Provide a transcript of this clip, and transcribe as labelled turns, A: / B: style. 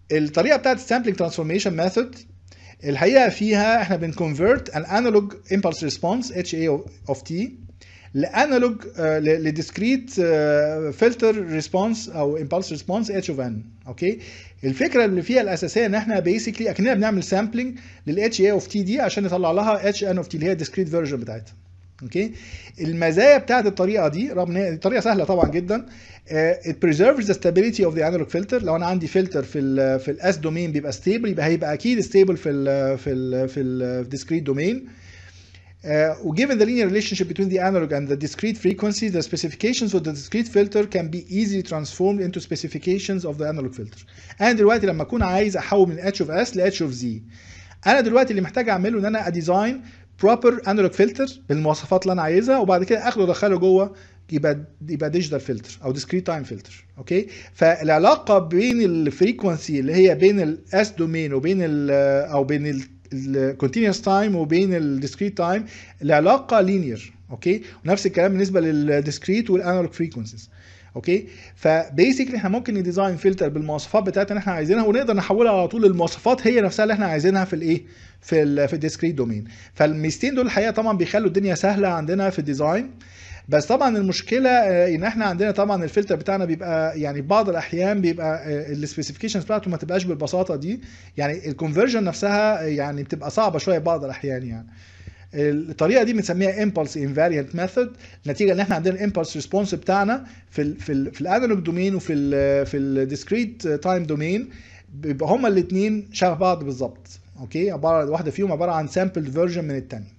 A: الطريقه بتاعت السامبلينج ترانسفورميشن ميثود الحقيقه فيها احنا بنكونفرت ان انالوج امبلس ريسبونس اتش اي اوف تي لانالوج لديسكريت فلتر ريسبونس او امبلس ريسبونس اتش اوف ان اوكي الفكره اللي فيها الاساسيه ان احنا بيسكلي اكننا بنعمل سامبلنج للاتش اي اوف تي دي عشان نطلع لها اتش ان اوف تي اللي هي الديسكريت فيرجن بتاعتها اوكي المزايا بتاعت الطريقه دي رغم ان هي طريقه سهله طبعا جدا it preserves the stability of the analog filter لو انا عندي فلتر في ال في الاس دومين بيبقى ستيبل يبقى هيبقى اكيد ستيبل في ال في ال في الديسكريت دومين Uh, given the linear relationship between the analog and the discrete frequency, the specifications of the discrete filter can be easily transformed into specifications of the analog filter. أنا دلوقتي لما أكون عايز أحول من h of s ل h of z. أنا دلوقتي اللي محتاج أعمله إن أنا أديزاين proper analog filter بالمواصفات اللي أنا عايزها وبعد كده آخده أدخله جوه يبقى يبقى ديجيتال فلتر او ديسكريت تايم فلتر اوكي فالعلاقه بين الفريكونسي اللي هي بين الاس دومين وبين ال او بين الكونتينوس تايم وبين الديسكريت تايم العلاقه لينير اوكي ونفس الكلام بالنسبه للديسكريت والانالوج فريكونسيز اوكي فبيسكلي احنا ممكن نديزاين فلتر بالمواصفات بتاعتنا اللي احنا عايزينها ونقدر نحولها على طول للمواصفات هي نفسها اللي احنا عايزينها في الايه في ال في الديسكريت دومين فالميزتين دول الحقيقه طبعا بيخلوا الدنيا سهله عندنا في الديزاين بس طبعا المشكله ان احنا عندنا طبعا الفلتر بتاعنا بيبقى يعني بعض الاحيان بيبقى السبيسيفيكيشنز بتاعته ما تبقاش بالبساطه دي يعني الكونفرجن نفسها يعني بتبقى صعبه شويه بعض الاحيان يعني الطريقه دي بنسميها امبلس انفاريانت ميثود نتيجه ان احنا عندنا الامبلس ريسبونس بتاعنا في ال في ال في الانالوج دومين وفي ال في الديسكريت تايم دومين بيبقى هما الاثنين شبه بعض بالظبط اوكي عباره واحده فيهم عباره عن سامبل فيرجن من الثانيه